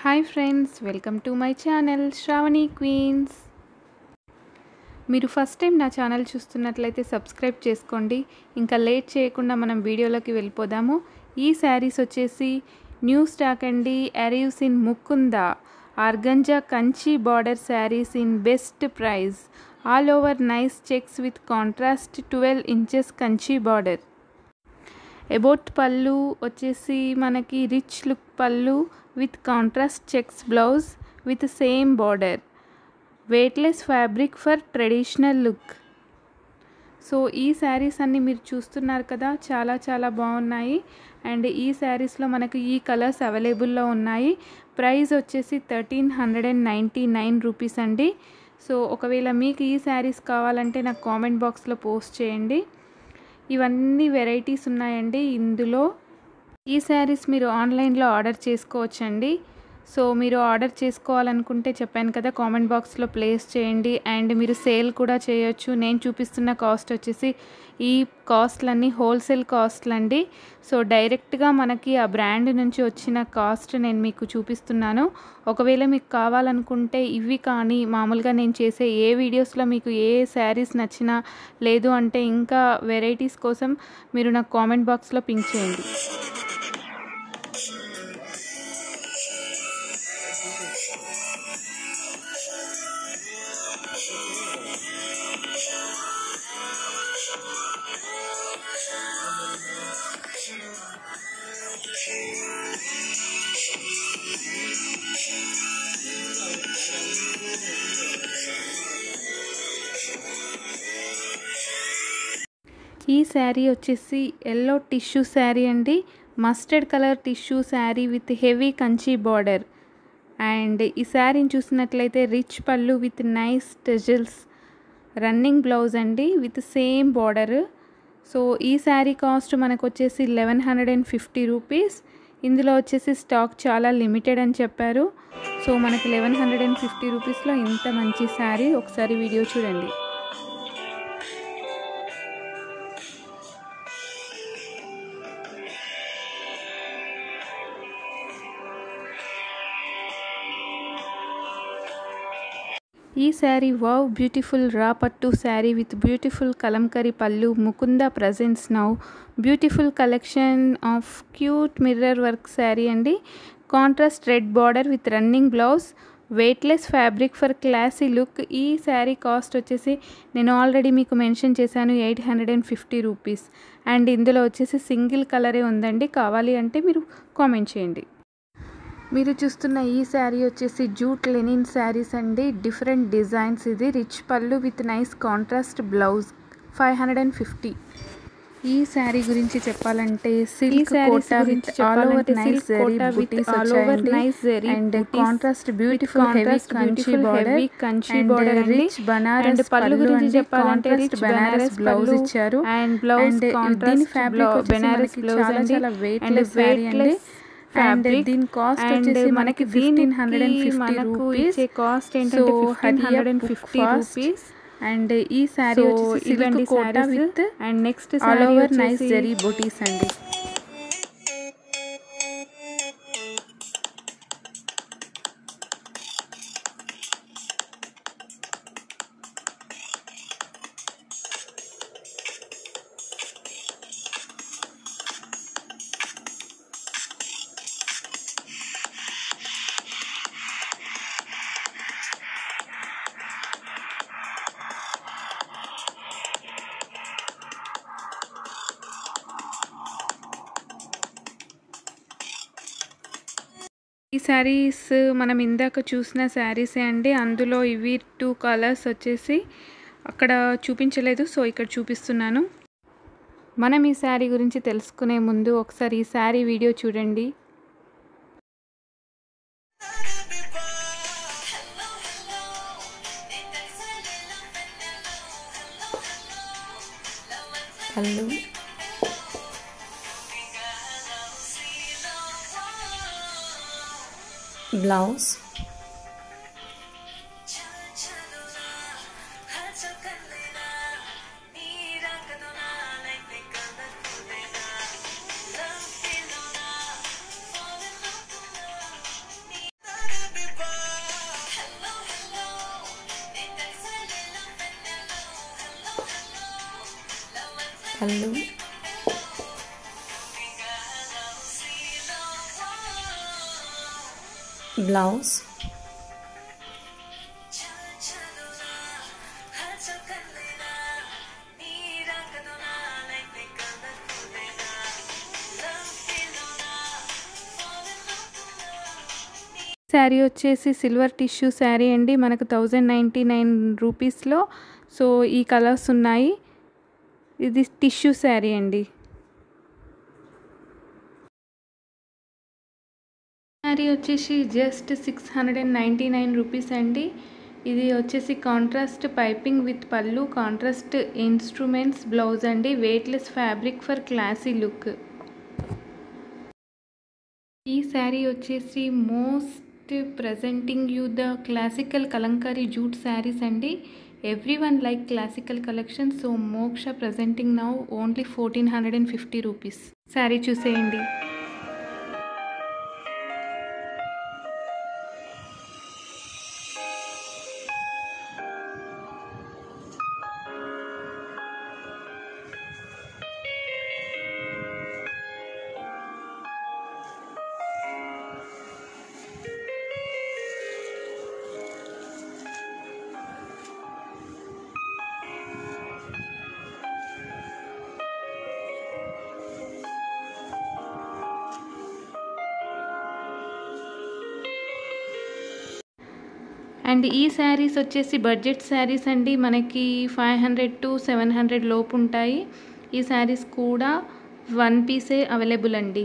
hi friends welcome to my channel Sravani queens మీరు first time నా channel చూస్తున్నట్లయితే subscribe చేసుకోండి ఇంకా లేట్ చేయకుండా మనం వీడియోలోకి వెళ్ళిపోదాము ఈ శారీస్ వచ్చేసి న్యూ స్టాక్ అండి arrives in Mukunda organza Kanchi border saris in best price all over nice checks with contrast twelve inches Kanchi border ఎబోట్ పళ్ళు వచ్చేసి మనకి రిచ్ లుక్ పళ్ళు with contrast checks blouse with same border weightless fabric for traditional look so ఈ శారీస్ అన్ని మీరు చూస్తున్నారు కదా చాలా చాలా బాగున్నాయి అండ్ ఈ శారీస్లో మనకు ఈ కలర్స్ అవైలబుల్లో ఉన్నాయి ప్రైస్ వచ్చేసి thirteen hundred and ninety nine rupees అండి సో ఒకవేళ మీకు ఈ శారీస్ కావాలంటే నాకు కామెంట్ బాక్స్లో పోస్ట్ చేయండి ఇవన్నీ వెరైటీస్ ఉన్నాయండి ఇందులో ఈ శారీస్ మీరు ఆన్లైన్లో ఆర్డర్ చేసుకోవచ్చండి సో మీరు ఆర్డర్ చేసుకోవాలనుకుంటే చెప్పాను కదా కామెంట్ బాక్స్లో ప్లేస్ చేయండి అండ్ మీరు సేల్ కూడా చేయొచ్చు నేను చూపిస్తున్న కాస్ట్ వచ్చేసి ఈ కాస్ట్లన్నీ హోల్సేల్ కాస్ట్లు అండి సో డైరెక్ట్గా మనకి ఆ బ్రాండ్ నుంచి వచ్చిన కాస్ట్ నేను మీకు చూపిస్తున్నాను ఒకవేళ మీకు కావాలనుకుంటే ఇవి కానీ మామూలుగా నేను చేసే ఏ వీడియోస్లో మీకు ఏ శారీస్ నచ్చినా లేదు అంటే ఇంకా వెరైటీస్ కోసం మీరు నాకు కామెంట్ బాక్స్లో పింక్ చేయండి ఈ శారీ వచ్చేసి ఎల్లో టిష్యూ శారీ అండి mustard colour tissue sari with heavy Kanchi border and ఈ శారీని చూసినట్లయితే రిచ్ పళ్ళు with nice tassels running blouse అండి విత్ సేమ్ బార్డర్ సో ఈ శారీ కాస్ట్ మనకు వచ్చేసి eleven hundred and fifty rupees ఇందులో వచ్చేసి స్టాక్ చాలా లిమిటెడ్ అని చెప్పారు సో మనకి లెవెన్ హండ్రెడ్ అండ్ ఫిఫ్టీ రూపీస్లో ఇంత మంచి శారీ ఒకసారి వీడియో చూడండి ఈ శారీ వావ్ బ్యూటిఫుల్ రా పట్టు శారీ విత్ బ్యూటిఫుల్ కలంకరీ పళ్ళు Mukunda presents now beautiful collection of cute mirror work sari అండి contrast red border with running blouse weightless fabric for classy look ఈ శారీ కాస్ట్ వచ్చేసి నేను ఆల్రెడీ మీకు మెన్షన్ చేశాను eight hundred and fifty rupees and ఇందులో వచ్చేసి సింగిల్ కలరే ఉందండి కావాలి అంటే మీరు కామెంట్ చేయండి మీరు చూస్తున్న ఈ శారీ వచ్చేసి జూట్ లెనిన్ శారీస్ అండి డిఫరెంట్ డిజైన్స్ ఇది రిచ్ పళ్ళు with nice contrast blouse five hundred and fifty ఈ శారీ గురించి చెప్పాలంటే silk Kota with all over nice zari బూటీస్ వచ్చాయండి and contrast beautiful heavy Kanchi border Kanchi border rich Banaras పళ్ళు గురించి చెప్పాలంటే రిచ్ బనారస్ బ్లౌజ్ ఇచ్చారు అండ్ బ్లౌజ్ దీని ఫ్యాబ్రిక్ బనారస్ బ్లౌజ్ చాలా చాలా వెయిట్ లెస్ శారీ అండి ఫ్యాబ్రిక్ దీని కాస్ట్ వచ్చేసి మనకి fifteen hundred and fifty rupees cost so hundred and fifty rupees and ఈ శారీ వచ్చేసి silk Kota with and next all over nice zari బూటీస్ అండి ఈ శారీస్ మనం ఇందాక చూసిన శారీసే అండి అందులో ఇవి టూ కలర్స్ వచ్చేసి అక్కడ చూపించలేదు సో ఇక్కడ చూపిస్తున్నాను మనం ఈ శారీ గురించి తెలుసుకునే ముందు ఒకసారి ఈ శారీ వీడియో చూడండి పళ్ళు బ్లౌజ్ పళ్ళు బ్లౌజ్ శారీ వచ్చేసి సిల్వర్ టిష్యూ శారీ అండి మనకు థౌజండ్ నైంటీ నైన్ రూపీస్లో సో ఈ కలర్స్ ఉన్నాయి ఇది టిష్యూ శారీ అండి శారీ వచ్చేసి just six hundred and ninety nine rupees అండి ఇది వచ్చేసి కాంట్రాస్ట్ పైపింగ్ విత్ పళ్ళు కాంట్రాస్ట్ ఇన్స్ట్రుమెంట్స్ బ్లౌజ్ అండి weightless fabric for classy look ఈ శారీ వచ్చేసి most presenting you the classical kalamkari jute saris అండి every one like classical collection so Moksha presenting now only fourteen hundred and fifty rupees sari చూసేయండి and ఈ శారీస్ వచ్చేసి budget saris అండి మనకి five hundred to seven hundred లోపు ఉంటాయి ఈ శారీస్ కూడా వన్ పీసే అవైలబుల్ అండి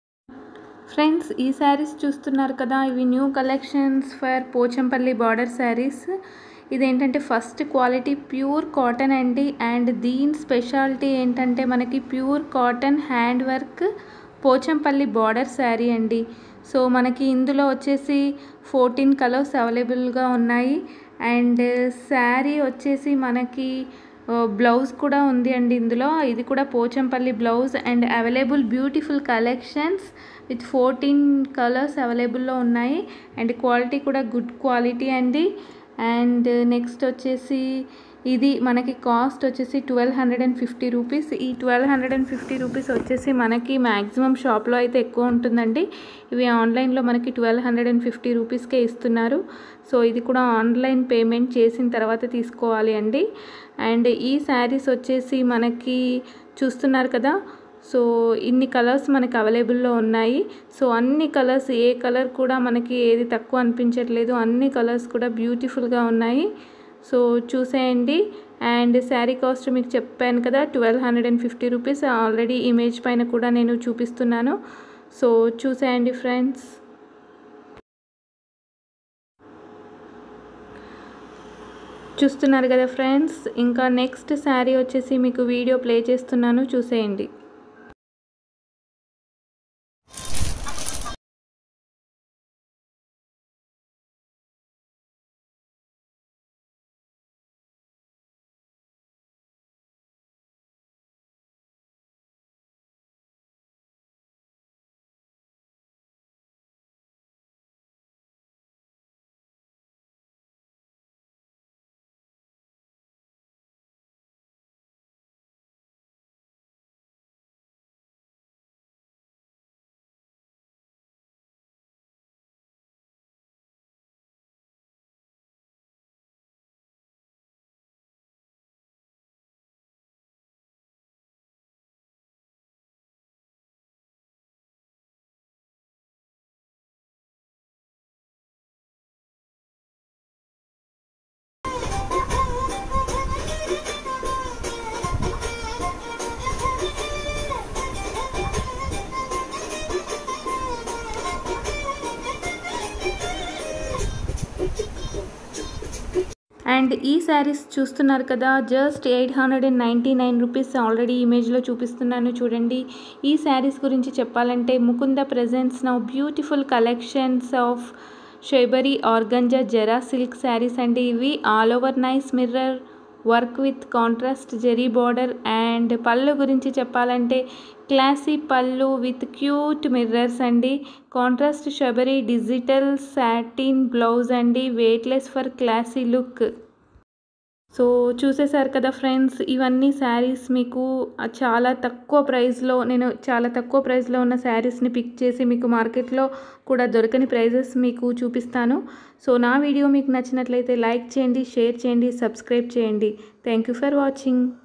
ఫ్రెండ్స్ ఈ శారీస్ చూస్తున్నారు కదా ఇవి new collections for Pochampally border saris ఇదేంటంటే ఫస్ట్ క్వాలిటీ ప్యూర్ కాటన్ అండి అండ్ దీని స్పెషాలిటీ ఏంటంటే మనకి pure cotton hand work Pochampally border sari అండి సో మనకి ఇందులో వచ్చేసి ఫోర్టీన్ కలర్స్ అవైలబుల్గా ఉన్నాయి అండ్ శారీ వచ్చేసి మనకి బ్లౌజ్ కూడా ఉంది అండి ఇందులో ఇది కూడా Pochampally blouse and available beautiful collections with fourteen colours అవైలబుల్లో ఉన్నాయి అండ్ క్వాలిటీ కూడా గుడ్ క్వాలిటీ అండి అండ్ నెక్స్ట్ వచ్చేసి ఇది మనకి కాస్ట్ వచ్చేసి twelve hundred and fifty rupees ఈ twelve hundred and fifty rupees వచ్చేసి మనకి మ్యాక్సిమం షాప్లో అయితే ఎక్కువ ఉంటుందండి ఇవి ఆన్లైన్లో మనకి ట్వెల్వ్ హండ్రెడ్ అండ్ ఫిఫ్టీ రూపీస్కే ఇస్తున్నారు సో ఇది కూడా ఆన్లైన్ పేమెంట్ చేసిన తర్వాత తీసుకోవాలి అండి అండ్ ఈ శారీస్ వచ్చేసి మనకి చూస్తున్నారు కదా సో ఇన్ని కలర్స్ మనకి అవైలబుల్లో ఉన్నాయి సో అన్ని కలర్స్ ఏ కలర్ కూడా మనకి ఏది తక్కువ అనిపించట్లేదు అన్ని కలర్స్ కూడా బ్యూటిఫుల్గా ఉన్నాయి సో చూసేయండి అండ్ శారీ కాస్ట్ మీకు చెప్పాను కదా twelve hundred and fifty rupees already image పైన కూడా నేను చూపిస్తున్నాను సో చూసేయండి ఫ్రెండ్స్ చూస్తున్నారు కదా ఫ్రెండ్స్ ఇంకా నెక్స్ట్ శారీ వచ్చేసి మీకు వీడియో ప్లే చేస్తున్నాను చూసేయండి అండ్ ఈ శారీస్ చూస్తున్నారు కదా just eight hundred and ninety nine rupees already ఇమేజ్లో చూపిస్తున్నాను చూడండి ఈ శారీస్ గురించి చెప్పాలంటే Mukunda presents now beautiful collections of shibori organza zari silk saris అండి ఇవి all over nice mirror work with contrast zari border and pallu గురించి చెప్పాలంటే classy pallu with cute mirrors అండి contrast shibori digital satin blouse అండి weightless for classy look so చూసేశారు కదా friends ఇవన్నీ శారీస్ మీకు ఆ చాలా తక్కువ ప్రైస్లో నేను చాలా తక్కువ ప్రైస్లో ఉన్న శారీస్ని పిక్ చేసి మీకు మార్కెట్లో కూడా దొరకని ప్రైజెస్ మీకు చూపిస్తాను సో నా వీడియో మీకు నచ్చినట్లయితే లైక్ చేయండి షేర్ చేయండి సబ్స్క్రైబ్ చేయండి థ్యాంక్ యూ ఫర్ వాచింగ్